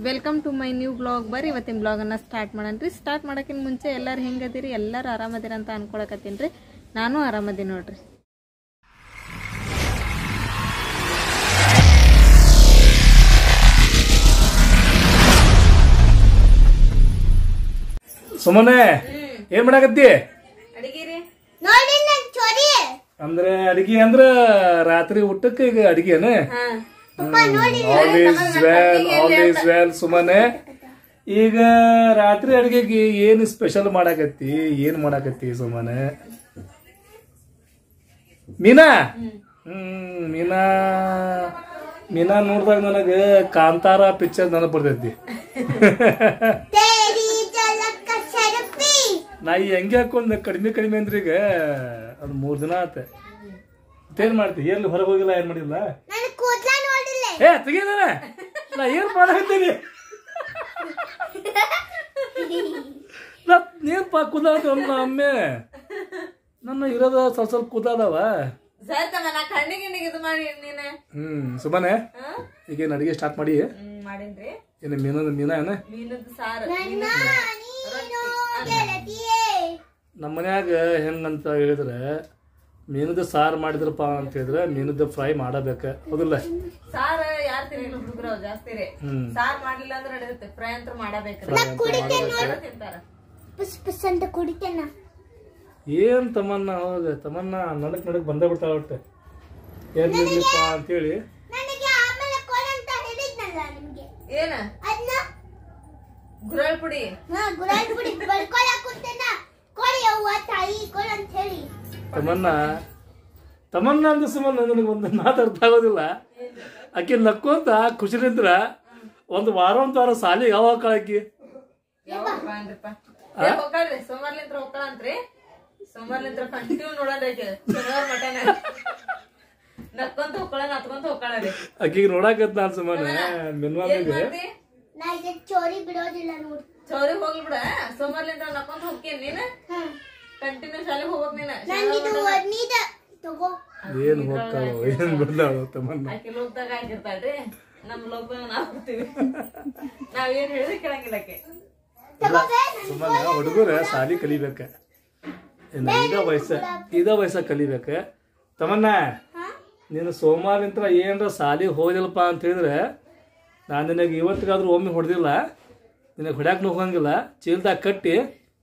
Welcome to my new blog ಬರ್ರಿ ಇವತ್ತಿನ ಬ್ಲಾಗನ್ನು start ಮಾಡನ್ರಿ start ಮಾಡೋಕ್ಕಿಂತ ಮುಂಚೆ ಎಲ್ಲರೂ ಹೆಂಗದಿರಿ ಎಲ್ಲರೂ ಆರಾಮದಿರ ಅಂತ ಅನ್ಕೊಳಕತ್ತೀನಿ ರೀ ನಾನು ಆರಾಮದೀನಿ ನೋಡ್ರಿ ಸುಮ್ಮನೆ ಏನ್ ಮಾಡಾಕತ್ತಿ ಅಡಿಗೆ ರೀ ನೋಡಿ ನನ್ ಚೋರಿ ಅಂದ್ರೆ ಅಡಿಗೆ ಅಂದ್ರ ರಾತ್ರಿ ಊಟಕ್ಕೆ ಈಗ ಅಡಿಗೆನ all is well all is well ಸುಮ್ಮನೆ ಈಗ ರಾತ್ರಿ ಅಡಿಗೆಗೆ ಏನ್ ಸ್ಪೆಷಲ್ ಮಾಡಾಕತ್ತಿ ಏನ್ ಮಾಡಾಕತ್ತಿ ಸುಮ್ಮನೆ ಮೀನಾ ಹ್ಮ್ ಮೀನಾ ಮೀನಾ ನೋಡಿದಾಗ ನನಗ ಕಾಂತಾರ ಪಿಕ್ಚರ್ ನೆನಪು ಬರ್ತೈತಿ ತೇರಿ ಜಲಕ ಶರಪಿ ನಾ ಈ ಹೆಂಗೆ ಹಾಕೊಂಡ್ ಕಡಿಮೆ ಕಡಿಮೆ ಅಂದ್ರೆ ಈಗ ಅದು ಮೂರ್ ದಿನ ಆತ ಮತ್ತೇನ್ ಮಾಡ್ತಿ ಎಲ್ಲಿ ಹೊರಗೆ ಹೋಗಿಲ್ಲ ಏನ್ ಮಾಡಿಲ್ಲ ನನ್ ಕೂದ್ಲ ನೋಡಿಲ್ಲ ಏ ತೆಗಿದಾನೆ ನಾ ಏನ್ ಮಾಡಾಕತ್ತೀನಿ ನಾ ನೀನ್ ಪಾ ಕುದಾದ ಒಮ್ಮೆ ನನ್ನ ಇರೋದ ಸ್ವಲ್ಪ ಸ್ವಲ್ಪ ಕುದಾದವ ಸರ್ ತಮ್ಮ ನಾ ಕಣ್ಣಿಗೆ ಗಿಣ್ಣಿಗೆ ಇದು ಮಾಡಿ ನೀನು ಹ್ಮ್ ಸುಮ್ಮನೆ ಈಗೇನ್ ಅಡಿಗೆ ಸ್ಟಾರ್ಟ್ ಮಾಡಿ ಮಾಡೀನ್ರಿ ಏನ ಮೀನ ಮೀನ ಏನ ಮೀನದ ಸಾರು ನನ್ನ ನೀನು ಗೆಳತಿಯೇ ನಮ್ಮ ಮನ್ಯಾಗ ಹೆಂಗಂತ ಹೇಳಿದ್ರೆ ಮೀನದ ಸಾರು ಮಾಡಿದ್ರಪ್ಪ ಅಂತ ಹೇಳಿದ್ರೆ ಮೀನದ ಫ್ರೈ ಮಾಡಬೇಕ ಹೌದಿಲ್ಲ ಸಾರು ಯಾರು ತಿನ್ನಿಲ್ಲ ಹುಡುಗರು ಜಾಸ್ತಿ ರೀ ಹ್ಮ್ ಸಾರು ಮಾಡ್ಲಿಲ್ಲ ಅಂದ್ರೆ ನಡೆಯುತ್ತೆ ಫ್ರೈ ಅಂತ ಮಾಡಬೇಕ್ರಿ ತಿಂತಾರ ಪುಸ್ ಪುಸ್ ಅಂತ ಕುಡಿತೇನ ಏನ್ ತಮ್ಮನ್ನ ಹೌದು ತಮ್ಮನ್ನ ನಡಕ್ ನಡಕ್ ಬಂದೇ ಬಿಡ್ತಾಳ ಒಟ್ಟೆ ಎಲ್ಲಿರ್ಲಿಪ್ಪ ಅಂತೇಳಿ ನನಗೆ ಆಮೇಲೆ ಕೊಡಂತ ಹೇಳಿದ್ನಲ್ಲ ನಿಮ್ಗೆ ಏನ ಅದ್ನ ಗುರಳ್ ಪುಡಿ ಹಾ ಗುರಾಳ್ ಪುಡಿ ಬಳ್ಕೊಳಕ್ ಕುಂತೇನ ಕೊಡಿ ಅವ್ವ ತಾಯಿ ಕೊಡು ಅಂತ ಹೇಳಿ ತಮ್ಮನ್ನ ತಮ್ಮನ್ನ ಅಂದ ಸುಮ್ಮನೆ ನನಗೆ ಒಂದು ಮಾತು ಅರ್ಥ ಆಗೋದಿಲ್ಲ ಆಕೆ ನಕ್ಕೊಂತ ಖುಷಿಲಿಂದ್ರ ಒಂದು ವಾರ ಒಂದು ವಾರ ಸಾಲಿ ಯಾವಾಗ ಕಳಕಿ ಯಾವಾಗ ಅಂದ್ರಪ್ಪ ಏ ಹೋಗ್ತಾಳ್ರಿ ಸೋಮವಾರ್ಲಿಂತ್ರ ಹೋಗ್ತಾಳಂತ್ರಿ ಸೋಮವಾರ್ಲಿಂತ್ರ ಕಂಟಿನ್ಯೂ ನೋಡೋಣ ಶನಿವಾರ ಮಟನ್ ನಕ್ಕೊಂತ ಹೋಗ್ಕೊಳ ನತ್ಕೊಂತ ಹೋಗ್ಕೊಳ್ರಿ ಆಕಿಗೆ ನೋಡಾಕತ್ ನಾನು ಸುಮ್ಮನೆ ಏನ್ ಮಿನ್ವಾಮಿಗೆ ಮಾಡ್ತಿ ನಾ ಈಗ ಚೋರಿ ಬಿಡೋದಿಲ್ಲ ನೋಡು ಚೌರಿ ಹೋಗ್ಲಿ ಬಿಡ ಸೋಮವಾರ್ಲಿಂತ್ರ ನಕ್ಕೊಂತ ಹೋಗ್ತೀನಿ ನೀನ್ ಹ್ಮ್ ಕಂಟಿನ್ಯೂ ಶಾಲೆಗೆ ಹೋಗ್ಬೇಕ್ ನೀನ್ ನಂಗಿದು ಒಡ್ನೀದ ತಗೋ ಏನ್ ಹೋಗ್ತಾವ ಏನ್ ಬಿಡ್ಲಾವ ತಮ್ಮನ್ನ ಆಕೆ ಲೋಕದಾಗ ಆಗಿರ್ತಾಳ್ರಿ ನಮ್ ಲೋಕದಾಗ ನಾವ್ ಹೋಗ್ತೀವಿ ನಾವ್ ಏನ್ ಹೇಳಿದ್ರೆ ಕೇಳಂಗಿಲ್ಲ ಆಕೆ ತಗೋಬೇ ಸುಮ್ಮನೆ ಹುಡುಗರ ಸಾಲಿ ಕಲಿಬೇಕ ಇನ್ನ ಇದ ವಯಸ್ಸ ಇದ ವಯಸ್ಸ ಕಲಿಬೇಕ ತಮ್ಮನ್ನ ಹಾ ನೀನು ಸೋಮವಾರಲಿಂತ್ರ ಏನರ ಸಾಲಿ ಹೋದಿಲ್ಲಪ್ಪ ಅಂತ ಹೇಳಿದ್ರೆ ನಾನು ನಿನಗೆ ಇವತ್ತಿಗಾದ್ರೂ ಒಮ್ಮೆ ಹೊಡೆದಿಲ್ಲ ನಿನಗೆ ಹೊಡ್ಯಾಕ ಹೋಗಂಗಿಲ್ಲ ಚೀಲ್ದಾಗ ಕಟ್ಟಿ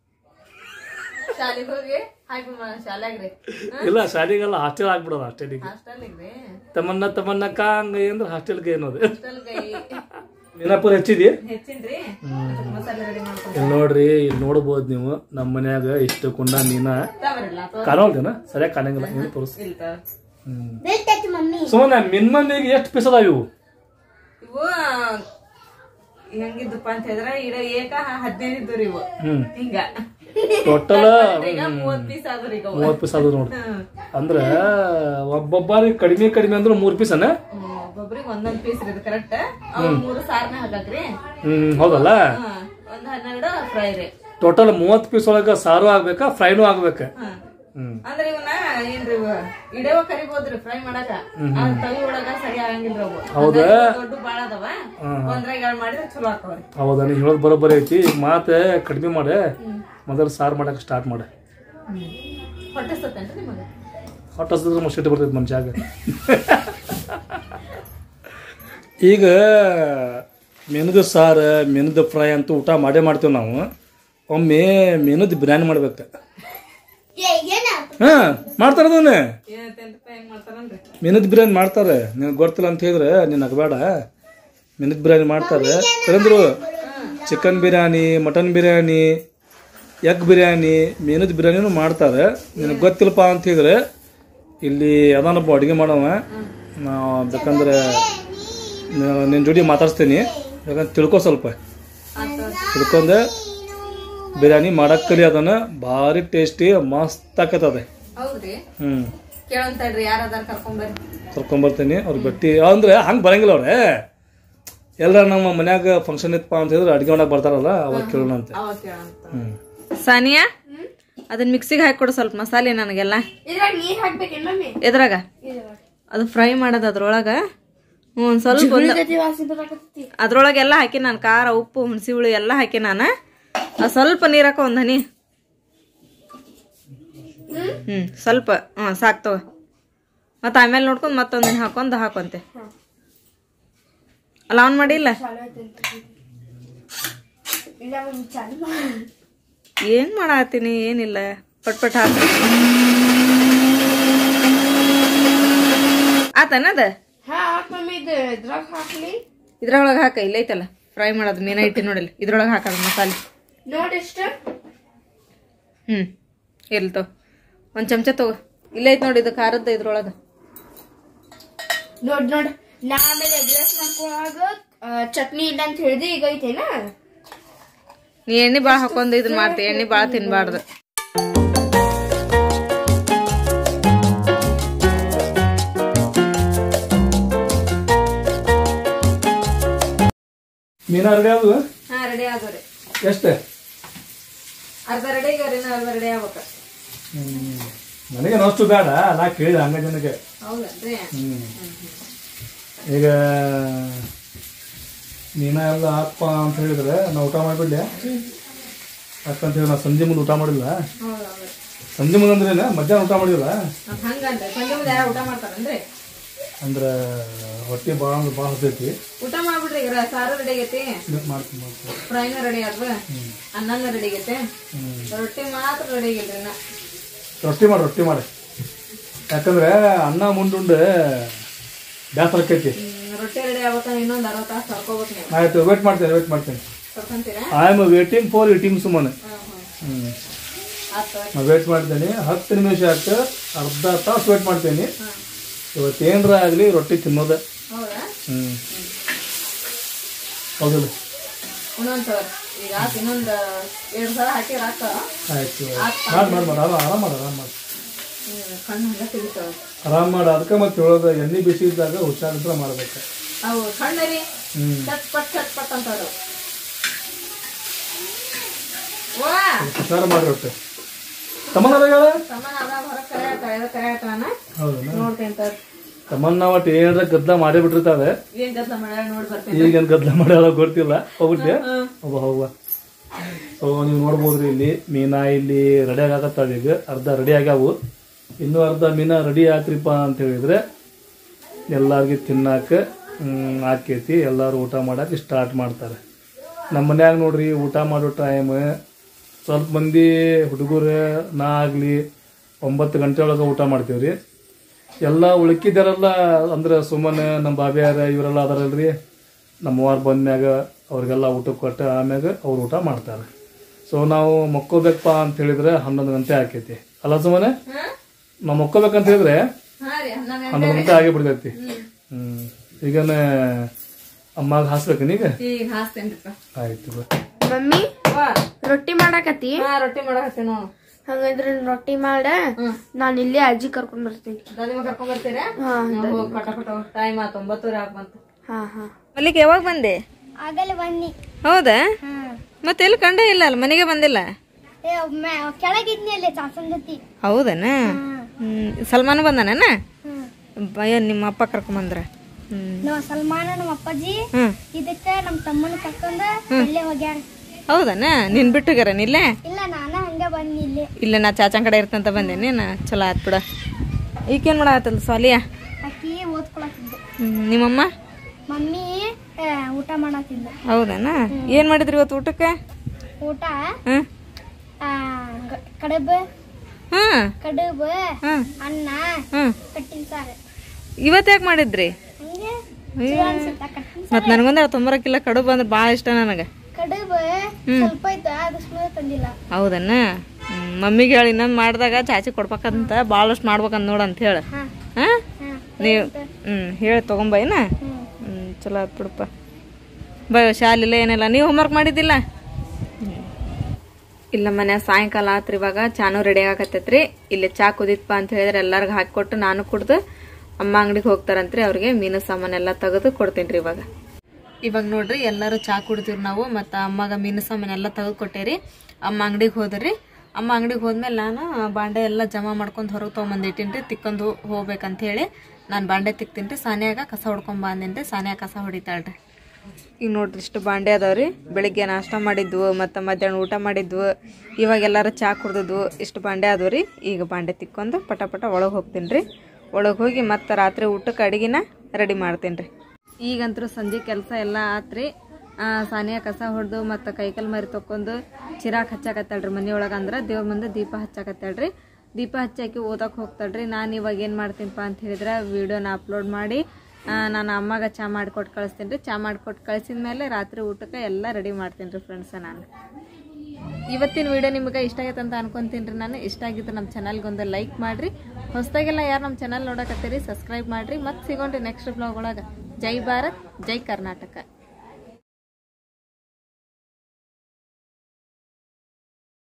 ಶಾಲೆಗೆ ಹೋಗಿ ಹಾಕಿ ಶಾಲ್ಯಾಗ್ರಿ ಇಲ್ಲ ಶಾಲಿಗೆಲ್ಲ ಹಾಸ್ಟೆಲ್ ಆಗ್ಬಿಡೋದು ಹಾಸ್ಟೆಲಿಗೆ ಹಾಸ್ಟೆಲ್ಗ್ರಿ ತಮ್ಮನ್ನ ತಮ್ಮನ್ನ ಕಾಂಗ ಅಂದ್ರೆ ಹಾಸ್ಟೆಲ್ಗೆ ಏನೋದು ಹಾಸ್ಟೆಲ್ ಕೈ ಮೀನಾಪುರ ಹೆಚ್ಚಿದಿ ಹೆಚ್ಚಿನ್ರಿ ಮಸಾಲೆ ರೆಡಿ ಮಾಡ್ಕೊಂಡು ಇಲ್ಲಿ ನೋಡ್ರಿ ಇಲ್ಲಿ ನೋಡ್ಬೋದು ನೀವು ನಮ್ಮ ಮನ್ಯಾಗ ಇಷ್ಟು ಕುಂಡ ಮೀನ ತಾವರಿಲ್ಲ ಅಥವಾ ಕಾಣೋಲ್ದೇನ ಸರಿಯಾಗಿ ಕಾಣಂಗಿಲ್ಲ ಏನು ತೋರಿಸ್ ಇಲ್ತ ಹ್ಮ್ ಬೀಳ್ತೈತಿ ಮಮ್ಮಿ ಸುಮ್ಮನೆ ಮಿನಿಮಮ್ ಎಷ್ಟು ಪೀಸ್ ಅದಾವ ಇವು ಇವು ಹೆಂಗಿದ್ದಪ್ಪ ಅಂತ ಹೇಳಿದ್ರೆ ಇಡ ಏಕ ಹದಿನೈದು ಇದ್ದು ಇವು ಹ್ಮ್ ಹಿಂಗ ಟೋಟಲ್ ಈಗ ಮೂವತ್ ಪೀಸ್ ಆದ್ರಿ ಈಗ ಅವು. ಮೂವತ್ತು ಪೀಸ್ ಅದ ನೋಡ್ರಿ ಹ್ಮ್. ಅಂದ್ರ ಒಬ್ಬೊಬ್ಬರಿಗೆ ಕಡಿಮೆ ಕಡಿಮೆ ಅಂದ್ರೆ ಮೂರ್ ಪೀಸ್ ಅನ್ನ ಹ್ಮ್, ಒಬ್ಬೊಬ್ರಿಗೆ ಒಂದೊಂದ್ ಪೀಸ್ ರೀ ಕರೆಕ್ಟ್ ಅವ್ ಮೂರು ಸಾರ್ನ ಹಾಕಾಕ್ರಿ ಹ್ಮ್ ಹೌದಲ್ಲ ಹಾ ಒಂದ್ ಹನ್ನೆರಡು ಫ್ರೈ ರೀ ಟೋಟಲ್ ಮೂವತ್ತು ಪೀಸ್ ಒಳಗ ಸಾರು ಆಗ್ಬೇಕಾ ಫ್ರೈನು ಆಗ್ಬೇಕ ಹ್ಮ್ ಹ್ಮ್ ಅಂದ್ರೆ ಇವನ್ನ ಏನ್ರಿ ಇವ ಇಡೇವ ಕರಿಬೋದ್ರಿ ಫ್ರೈ ಮಾಡಾಕ ಆ ತವಿ ಒಳಗ ಸರಿ ಆಗಂಗಿಲ್ರಿ ಅವು ಹೌದಾ? ಹಂಗಾಗಿ ದೊಡ್ಡ ಬಾಳ ಅದಾವ ಒಂದ್ರಾಗ ಎರಡ್ ಮಾಡಿದ್ರೆ ಚಲೋ ಆಕವ್ರಿ ಹೌದಾ ನೀ ಹೇಳೋದು ಬರೋಬ್ಬರಿ ಐತಿ ಈಗ ಮಾತೆ ಕಡಿಮೆ ಮಾಡೆ ಮೊದಲು ಸಾರು ಮಾಡಕ್ ಸ್ಟಾರ್ಟ್ ಮಾಡೆ ಹೊಟ್ಟೆ ಸತ್ತೇನ್ರಿ ನಿಮಗೆ ಹೊಟ್ಟೆ ಹಸಿದ್ರೆ ಮಸ್ತ್ ಬರ್ತೈತಿ ಮನುಷ್ಯಾಗ ಈಗ ಮೆನದ ಸಾರು ಮೆನದ ಫ್ರೈ ಅಂತ ಊಟ ಮಾಡೇ ಮಾಡ್ತೇವೆ ನಾವು ಒಮ್ಮೆ ಮೆನದ ಬಿರಿಯಾನಿ ಮಾಡ್ಬೇಕು ಏ ಏನ ಹಾಂ ಮಾಡ್ತಾರ ಅದನ್ನ ಏನೈತೆಂತಪ್ಪ ಹೆಂಗ್ ಮಾಡ್ತಾರನ್ರಿ ಮೆನದ ಬಿರಿಯಾನಿ ಮಾಡ್ತಾರೆ ನಿನಗೆ ಗೊತ್ತಿಲ್ಲ ಅಂತ ಹೇಳಿದ್ರೆ ನೀನು ಅಗಬೇಡ ಮೆನದ ಬಿರಿಯಾನಿ ಮಾಡ್ತಾರೆ ಏನಂದ್ರು chicken biryani mutton biryani egg biryani ಮೆನದ ಬಿರಿಯಾನಿನೂ ಮಾಡ್ತಾರೆ ನಿನಗೆ ಗೊತ್ತಿಲ್ಲಪ್ಪ ಅಂತ ಹೇಳಿದ್ರೆ ಇಲ್ಲಿ ಅದಾನಪ್ಪ ಅಡುಗೆ ಮಾಡವ ನಾವು ಬೇಕಂದ್ರೆ ನಿನ್ನ ಜೋಡಿ ಮಾತಾಡ್ಸ್ತೀನಿ ಯಾಕಂದ್ರೆ ತಿಳ್ಕೊ ಸ್ವಲ್ಪ ತಿಳ್ಕೊಂಡೆ ಬಿರಿಯಾನಿ ಮಾಡಕ್ ಕಲಿ ಅದನ್ನ ಭಾರಿ ಟೇಸ್ಟಿ ಮಸ್ತ್ ಆಕತ್ತದ ಹೌದ್ರಿ ಹ್ಞೂ ಕೇಳಂತಾಡ್ರಿ ಯಾರದಾರ ಕರ್ಕೊಂಬರ್ರಿ ಕರ್ಕೊಂಬರ್ತೀನಿ ಅವ್ರ ಭೇಟಿ ಅಂದ್ರೆ ಹಂಗೆ ಬರಂಗಿಲ್ಲ ಅವ್ರೆ ಎಲ್ಲ ನಮ್ಮ ಮನ್ಯಾಗ ಫಂಕ್ಷನ್ ಇತ್ತಪ್ಪ ಅಂತ ಹೇಳಿದ್ರೆ ಅಡುಗೆ ಮಾಡಕ್ ಬರ್ತಾರಲ್ಲ ಅವಾಗ ಕೇಳೋಣ ಅಂತ ಅವಾಗ ಕೇಳಂತ ಹ್ಮ್ ಸಾನಿಯಾ ಅದನ್ನ ಮಿಕ್ಸಿಗೆ ಹಾಕೊಡು ಸ್ವಲ್ಪ ಮಸಾಲೆ ನನಗೆಲ್ಲ ಇದ್ರಾಗ ನೀರ್ ಹಾಕ್ಬೇಕೇನ್ ಮಮ್ಮಿ ಎದ್ರಾಗ ಅದು ಫ್ರೈ ಮಾಡೋದು ಅದ್ರೊಳಗ ಹ್ಞೂ ಒಂದ್ ಸ್ವಲ್ಪ ಒಂದು ವಾಸನೆ ಬರಾಕತ್ತೈತಿ ಅದ್ರೊಳಗೆಲ್ಲ ಹಾಕಿ ನಾನು ಖಾರ ಉಪ್ಪು ಹುಣಸಿ ಹುಳಿ ಎಲ್ಲ ಹಾಕಿ ನಾನು ಆ ಸ್ವಲ್ಪ ನೀರ್ ಹಾಕೋ ಒಂದ್ ಹನಿ ಹ್ಮ್ ಸ್ವಲ್ಪ ಹ್ಞೂ ಸಾಕ್ ತಗೋ ಮತ್ತೆ ಆಮೇಲೆ ನೋಡ್ಕೊಂಡು ಮತ್ತೊಂದಿನ ಹಾಕೊಂಡ್ ಹಾಕೊಂತೆ ಅಲ್ಲ ಆನ್ ಮಾಡಿಲ್ಲ ಇಲ್ಲ ಮಮ್ಮಿ ಚಾಲು ಮಾಡು. ಏನ್ ಮಾಡತ್ತೀನಿ ಏನಿಲ್ಲ ಪಟ್ ಪಟ್ ಹಾಕ್ತೀನಿ ಆತನದ ಹಾ ಹಾಕ್ ಮಮ್ಮಿ ಇದು ಇದ್ರಾಗ ಹಾಕ್ಲಿ ಇದ್ರೊಳಗೆ ಹಾಕ ಇಲ್ಲ ಐತಲ್ಲ ಫ್ರೈ ಮಾಡೋದು ಮೀನ ಇಟ್ಟಿ ನೋಡಿಲ್ಲ ಇದ್ರೊಳಗೆ ಹಾಕೋದು ಮಸಾಲೆ ನೋಡಿ ಎಷ್ಟ ಹ್ಮ್ ಇರ್ಲಿ ತಗೋ ಒಂದ್ ಚಮಚ ತಗೋ ಇಲ್ಲ ಐತ್ ನೋಡಿ ಇದು ಖಾರದ ಇದ್ರೊಳಗ ನೋಡ್ ನೋಡ್ ನಾ ಆಮೇಲೆ ಎಗ್ರೆಸ್ ಮಾಡ್ಕೊಳಾಗ ಆ, ಚಟ್ನಿ ಇಲ್ಲ ಅಂತ ಹೇಳಿದೆ ಈಗ ಐತೇನಾ ನೀ ಎಣ್ಣೆ ಭಾಳ ಹಾಕೊಂಡ್ ಇದನ್ನ ಮಾಡ್ತಿ ಎಣ್ಣೆ ಭಾಳ ತಿನ್ಬಾರ್ದು ಮೀನ ರೆಡಿ ಅದು ಹಾ ರೆಡಿ ಆಗೋರಿ ಎಷ್ಟೇ ಅರ್ಧ ರೆಡಿ ಆಗ್ಯಾವ್ರಿ ಇನ್ನ ಅರ್ಧ ರೆಡಿ ಆಗ್ಬೇಕ ನನಗೆ ಅಷ್ಟು ಬೇಡ ನಾ ಕೇಳಿದೆ ಹಂಗ ಜನಕ್ಕೆ ಹೌದನ್ರಿ ಹ್ಮ್ ಈಗ ನೀನ ಎಲ್ಲ ಹಾಕಪ್ಪ ಅಂತ ಹೇಳಿದ್ರೆ ನಾ ಊಟ ಮಾಡಿಬಿಡ್ಲಿ ಯಾಕಂತ ಹೇಳಿ ನಾ ಸಂಜೆ ಮುಂದೆ ಊಟ ಮಾಡಿಲ್ಲ ಹೌದೌದು ಸಂಜೆ ಮುಂದೆ ಅಂದ್ರೆ ಮಧ್ಯಾಹ್ನ ಊಟ ಮಾಡಿಲ್ಲ ಹಂಗಂದ್ರೆ ಸಂಜೆ ಮುಂದೆ ಯಾರು ಊಟ ಮಾಡ್ತಾರನ್ರಿ ಅಂದ್ರೆ ಹೊಟ್ಟೆ ಭಾಳ ಅಂದ್ರೆ ಭಾಳ ಹತ್ತೈತಿ ಊಟ ಮಾಡ್ಬಿಡ್ರಿ ಈಗ ಸಾರು ರೆಡಿ ಆಗೈತಿ ಮಾಡ್ತೀನಿ ಮಾಡ್ತೀನಿ ಫ್ರೈನ ರೆಡಿ ಆದ್ವ ಅನ್ನನ ರೆಡಿ ಆಗೈತೆ ಹ್ಮ್ ರೊಟ್ಟಿ ಮಾತ್ರ ರೆಡಿ ಆಗಿಲ್ರಿ ಇನ್ನ ರೊಟ್ಟಿ ಮಾಡಿ ರೊಟ್ಟಿ ಮಾಡಿ ಯಾಕಂದ್ರೆ ಅನ್ನ ಮುಂದುಂಡು ಬೇಸರ ಆಕೈತಿ ಹ್ಮ್, ರೊಟ್ಟಿ ರೆಡಿ ಆಗ್ಬೇಕಂದ್ರೆ ಇನ್ನೊಂದ್ ಅರವತ್ತು ತಾಸು ಸರ್ಕೋಬೇಕು ನೀವು ಆಯ್ತು ವೇಟ್ ಮಾಡ್ತೇನೆ ವೇಟ್ ಮಾಡ್ತೇನೆ ಸರ್ಕೊಂತೀರಾ I am waiting for eating ಸುಮ್ಮನೆ ಹ್ಮ್ ಹ್ಮ್ ಹ್ಞೂ ಆತು ನಾ ವೇಟ್ ಮಾಡ್ತೇನೆ ಹತ್ತು ನಿಮಿಷ ಆಯ್ತು ಅರ್ಧ ತಾಸು ವೇಟ್ ಮಾಡ್ತೇನೆ ಹ್ಮ್. ಇವತ್ತು ಏನರ ಆಗಲಿ ರೊಟ್ಟಿ ತಿನ್ನೋದೆ ಹೌದಾ ಹ್ಞೂ ಹೌದಿಲ್ಲ ಇನ್ನೊಂದ್ ಸಲ ಈಗ ಆತ್ ಇನ್ನೊಂದ್ ಎರಡ್ ಸಲ ಹಾಕಿ ರಾಕ ಆಯ್ತು ಮಾಡಿ ಮಾಡಿ ಮಾಡಿ ಆರಾಮ ಆರಾಮ ಮಾಡಿ ಆರಾಮ ಮಾಡಿ ಕಣ್ಣು ಹಂಗ ತೆಗಿತಾವ ಆರಾಮ ಮಾಡಿ ಅದಕ್ಕೆ ಮತ್ತೆ ಹೇಳೋದು ಎಣ್ಣೆ ಬಿಸಿ ಇದ್ದಾಗ ಹುಷಾರಿದ್ರೆ ಮಾಡ್ಬೇಕು ಅವು ಕಣ್ಣರಿ ಹ್ಞೂ ಚಟ್ ಪಟ್ ಚಟ್ ಪಟ್ ಅಂತಾರ ವಾ ಹುಷಾರು ಮಾಡಿ ರೊಟ್ಟಿ ತಮ್ಮನಾರ ಹೇಳ ಸಮಾನ ಅದ ಹೊರಗ್ ಕರೆಯತ್ತ ಎದ ಕರೆಯತ್ತಾನ ಹೌದಾ ನೋಡ್ತೇಂತ ತಮ್ಮನ್ನ ಒಟ್ಟು ಏನಾರ ಗದ್ಲ ಮಾಡೇ ಬಿಟ್ಟಿರ್ತಾರೆ ಏನ್ ಗದ್ಲ ಮಾಡ್ಯಾಳ ನೋಡ್ ಬರ್ತೇನೆ ಈಗೇನು ಗದ್ಲ ಮಾಡ್ಯಾರ ಗೊತ್ತಿಲ್ಲ ಹೋಗ್ಬಿಟ್ಟೆ ಒಬ್ಬ ಹೋಗುವ ಸೊ ನೀವು ನೋಡ್ಬೋದ್ರಿ ಇಲ್ಲಿ ಮೀನಾ ಇಲ್ಲಿ ರೆಡಿ ಆಗತ್ತಾವ ಈಗ ಅರ್ಧ ರೆಡಿ ಆಗ್ಯಾವು ಇನ್ನೂ ಅರ್ಧ ಮೀನಾ ರೆಡಿ ಆತ್ರಿಪ್ಪ ಅಂತ ಹೇಳಿದ್ರೆ ಎಲ್ಲಾರ್ಗಿ ತಿನ್ನಾಕ ಹ್ಮ್, ಆಕೈತಿ ಎಲ್ಲರೂ ಊಟ ಮಾಡಕ್ಕೆ ಸ್ಟಾರ್ಟ್ ಮಾಡ್ತಾರೆ ನಮ್ಮ ಮನ್ಯಾಗ ನೋಡ್ರಿ ಊಟ ಮಾಡೋ ಟೈಮ್ ಸ್ವಲ್ಪ ಮಂದಿ ಹುಡುಗರು ನಾ ಆಗಲಿ ಒಂಬತ್ತು ಗಂಟೆ ಒಳಗೆ ಊಟ ಮಾಡ್ತೀವ್ರಿ ಎಲ್ಲ ಉಳ್ಕಿದಾರೆಲ್ಲ ಅಂದ್ರೆ ಸುಮ್ಮನೆ ನಮ್ಮ ಬಾಬ್ಯಾರ ಇವರೆಲ್ಲ ಅದಾರಲ್ರಿ ನಮ್ಮ ವಾರ ಬಂದ್ಮ್ಯಾಗ ಅವ್ರಿಗೆಲ್ಲ ಊಟಕ್ಕೆ ಕೊಟ್ಟು ಆಮ್ಯಾಗ ಅವ್ರು ಊಟ ಮಾಡ್ತಾರೆ ಸೊ ನಾವು ಮಕ್ಕೋಬೇಕಪ್ಪ ಅಂತ ಹೇಳಿದ್ರೆ ಹನ್ನೊಂದು ಗಂಟೆ ಆಕೈತಿ ಅಲ್ಲ ಸುಮ್ಮನೆ ನಾವು ಮಕ್ಕೋಬೇಕಂತ ಹೇಳಿದ್ರೆ ಹಾ ರೀ ಹನ್ನೊಂದು ಹನ್ನೊಂದು ಗಂಟೆ ಆಗೇ ಬಿಡ್ತೈತಿ ಹ್ಮ್ ಈಗನೇ ಅಮ್ಮಾಗ ಹಾಸ್ಬೇಕು ಈಗ ಈಗ ಹಾಸ್ತೇನ್ರಿಪ್ಪ ಆಯ್ತು ಬಿಡು. ಮಮ್ಮಿ ವಾ ರೊಟ್ಟಿ ಮಾಡಾಕತ್ತಿ ಹಾ ರೊಟ್ಟಿ ಮಾಡಕತ್ತೀನಿ ನೋಡು ಹಂಗಂದ್ರೆ ರೊಟ್ಟಿ ಮಾಡ ಹ್ಮ್ ನಾನು ಇಲ್ಲೇ ಅಜ್ಜಿ ಕರ್ಕೊಂಡ್ ಬರ್ತೀನಿ ದಾದಿಮ ಕರ್ಕೊಂಡ್ ಬರ್ತೀರಾ ಹಾ ಹೋಗಿ ಪಟ ಪಟ ಟೈಮ್ ಆತು ಒಂಬತ್ತುವರೆ ಆಗ್ ಬಂತು ಹಾ ಹಾ ಮಲ್ಲಿಗೆ ಯಾವಾಗ ಬಂದೆ ಆಗಲೇ ಬನ್ನಿ ಹೌದಾ ಮತ್ತೆ ಎಲ್ಲಿ ಕಂಡೇ ಇಲ್ಲ ಅಲ್ಲ ಮನೆಗೆ ಬಂದಿಲ್ಲ ಕೆಳಗಿದ್ನಿ ಅಲ್ಲೇ ಚಾಸನ್ ಜೊತೆ ಹೌದನ ಹ್ಮ್ ಸಲ್ಮಾನ್ ಬಂದಾನ ಹ್ಮ್ ಭಯ ನಿಮ್ಮ ಅಪ್ಪ ಕರ್ಕೊಂಬಂದ್ರ ಹ್ಮ್ ನಮ್ಮ ಸಲ್ಮಾನ ನಮ್ಮ ಅಪ್ಪಾಜಿ ಹ್ಮ್ ಇದಕ್ಕ ನಮ್ಮ ತಮ್ಮನ ಕರ್ಕೊಂಡ ಇಲ್ಲೇ ಹೋಗ್ಯಾರ ಹೌದನ ನೀನ್ ಬಿಟ್ಟುಗ್ಯಾರ ಇಲ್ಲೇ ಇಲ್ಲ ನಾನ ಹಂಗ ಬನ್ನಿ ಇಲ್ಲಿ ಇಲ್ಲ ನಾ ಚಾಚನ್ ಕಡೆ ಇರ್ತಂತ ಬಂದೇನಿ ನಾ ಚಲೋ ಆತ್ ಬಿಡ ಈಗೇನ್ ಮಾಡಾಕತ್ತಲ್ಲ ಸಾಲಿಯಾ ಅಕ್ಕಿ ಓದ್ಕೊಳತಿದ್ದೆ ಹ್ಮ್ ನಿಮ್ಮಮ್ಮ ಮಮ್ಮಿ ಆ, ಊಟ ಮಾಡತ್ತಿದ್ದ ಹೌದನ ಏನ್ ಮಾಡಿದ್ರಿ ಇವತ್ತು ಊಟಕ್ಕೆ ಊಟ ಹ್ಮ್ ಆ, ಗ- ಕಡುಬು ಹ್ಮ್ ಕಡುಬು ಹ್ಮ್ ಅನ್ನ ಹ್ಮ್ ಕಟ್ಟಿನ ಸಾರು ಇವತ್ತು ಯಾಕೆ ಮಾಡಿದ್ರಿ ಹಂಗೆ ಚಲೋ ಅನ್ಸುತ್ತ ಕಟ್ಟಿನ ಮತ್ ನನಗೊಂದ ತೊಂಬರಕ್ಕಿಲ್ಲ ಕಡುಬು ಅಂದ್ರೆ ಭಾಳ ಇಷ್ಟ ನನಗೆ ಕಡುಬು ಸ್ವಲ್ಪ ಐತ ಅದು ಸುಮ್ಮನೆ ತಂದಿಲ್ಲ ಹೌದನ್ನ ಹ್ಮ್, ಮಮ್ಮಿಗೆ ಹೇಳಿ ಇನ್ನೊಂದು ಮಾಡಿದಾಗ ಚಾಚಿ ಕೊಡ್ಬೇಕಂತ ಭಾಳಷ್ಟು ಮಾಡ್ಬೇಕಂತ ನೋಡು ಅಂತ ಹೇಳಿ ಹಾ ಹಾಂ ಹಾ ನೀವು ಹ್ಞೂ ಹೇಳಿ ತೊಗೊಂಬೈನ ಹ್ಮ್ ಹ್ಞೂ ಚಲೋ ಆತ್ ಬಿಡಪ್ಪ ಬೈ ಶಾಲಿಲ್ಲ ಏನಿಲ್ಲ ನೀವು ಹೋಮ್ವರ್ಕ್ ಮಾಡಿದ್ದಿಲ್ಲ ಇಲ್ಲ ಮನೆ ಸಾಯಂಕಾಲ ಆತ್ರಿ ಇವಾಗ ಚಾನು ರೆಡಿ ಆಗತ್ತೈತ್ರಿ ಇಲ್ಲಿ ಚಾ ಕುದಿತ್ಪ ಅಂತ ಹೇಳಿದ್ರೆ ಎಲ್ಲಾರ್ಗ ಹಾಕಿಕೊಟ್ಟು ನಾನು ಕುಡ್ದು ಅಮ್ಮ ಅಂಗಡಿಗೆ ಹೋಗ್ತಾರಂತ್ರಿ ಅವ್ರಿಗೆ ಮೀನು ಸಾಮಾನೆಲ್ಲ ತೆಗೆದು ಕೊಡ್ತೀನಿ ರೀ ಇವಾಗ ಇವಾಗ ನೋಡ್ರಿ ಎಲ್ಲರೂ ಚಾ ಕುಡ್ತೀವಿ ನಾವು ಮತ್ತು ಅಮ್ಮಗ ಮೀನು ಸಾಮಾನೆಲ್ಲ ತೆಗೆದು ಕೊಟ್ಟೇರಿ ಅಮ್ಮ ಅಂಗಡಿಗೆ ಹೋದ್ರಿ ಅಮ್ಮ ಅಂಗಡಿಗೆ ಹೋದ್ಮೇಲೆ ನಾನು ಬಾಂಡೆ ಎಲ್ಲ ಜಮಾ ಮಾಡ್ಕೊಂಡು ಹೊರಗೆ ತೊಗೊಂಬಂದು ಇಟ್ಟಿನ್ರಿ ತಿಕ್ಕೊಂಡು ಹೋಗ್ಬೇಕಂತ ಹೇಳಿ ನಾನು ಬಾಂಡೆ ತಿಕ್ತೀನಿ ರೀ ಸಾನ್ಯಾಗ ಕಸ ಹೊಡ್ಕೊಂಡ್ ಬಂದಿನಿ ರೀ ಸಾನ್ಯಾಗ ಕಸ ಹೊಡಿತಾಳ್ರಿ ಈಗ ನೋಡ್ರಿ ಇಷ್ಟು ಬಾಂಡೆ ಅದಾವ್ರಿ ಬೆಳಿಗ್ಗೆ ನಾಷ್ಟ ಮಾಡಿದ್ವು ಮತ್ತು ಮಧ್ಯಾಹ್ನ ಊಟ ಮಾಡಿದ್ವು ಇವಾಗ ಎಲ್ಲರೂ ಚಾ ಕುಡ್ದಿದ್ವು ಇಷ್ಟು ಬಾಂಡೆ ಅದಾವು ರೀ ಈಗ ಬಾಂಡೆ ತಿಕ್ಕೊಂಡು ಪಟ ಪಟ ಒಳಗೆ ಹೋಗ್ತೀನಿ ರೀ ಒಳಗೆ ಹೋಗಿ ಮತ್ತೆ ರಾತ್ರಿ ಊಟಕ್ಕೆ ಅಡುಗೆನ ರೆಡಿ ಮಾಡ್ತೀನಿ ರೀ ಈಗಂತೂ ಸಂಜೆ ಕೆಲಸ ಎಲ್ಲ ಆತ್ರಿ ಆ, ಸಾನಿಯಾ ಕಸ ಹೊಡೆದು ಮತ್ತು ಕೈಕಲ್ ಮರಿ ತೊಕೊಂಡು ಚಿರಾಕ್ ಹಚ್ಚಾಕತ್ತಾಳ್ರಿ ಮನೆಯೊಳಗೆ ಅಂದ್ರೆ ದೇವ್ರ ಮುಂದೆ ದೀಪ ಹಚ್ಚಾಕತ್ತಾಳ್ರಿ ದೀಪ ಹಚ್ಚಾಕಿ ಓದಕ್ಕೆ ಹೋಗ್ತಾಳ್ರಿ ನಾನು ಇವಾಗ ಏನು ಮಾಡ್ತೀನಪ್ಪ ಅಂತ ಹೇಳಿದ್ರೆ ವಿಡಿಯೋನ ಅಪ್ಲೋಡ್ ಮಾಡಿ ಆ, ನಾನು ಅಮ್ಮಗೆ ಚಾ ಮಾಡಿಕೊಟ್ಟು ಕಳಿಸ್ತೀನಿ ರೀ ಚಾ ಮಾಡಿಕೊಟ್ಟು ಕಳಿಸಿದ ಮೇಲೆ ರಾತ್ರಿ ಊಟಕ್ಕೆ ಎಲ್ಲ ರೆಡಿ ಮಾಡ್ತೀನಿ ರೀ ಫ್ರೆಂಡ್ಸ ನಾನು ಇವತ್ತಿನ ವಿಡಿಯೋ ನಿಮಗೆ ಇಷ್ಟ ಆಗೈತೆ ಅಂತ ಅನ್ಕೊಂತೀನಿ ರೀ ನಾನು ಇಷ್ಟ ಆಗಿದ್ದು ನಮ್ಮ ಚಾನಲ್ಗೆ ಒಂದು ಲೈಕ್ ಮಾಡಿರಿ ಹೊಸದಾಗೆಲ್ಲ ಯಾರು ನಮ್ಮ ಚಾನಲ್ ನೋಡಕತ್ತೀರಿ ಸಬ್ಸ್ಕ್ರೈಬ್ ಮಾಡಿರಿ ಮತ್ತೆ ಸಿಗೋಣ್ರಿ ನೆಕ್ಸ್ಟ್ ಬ್ಲಾಗ್ ಒಳಗೆ ಜೈ ಭಾರತ್ ಜೈ ಕರ್ನಾಟಕ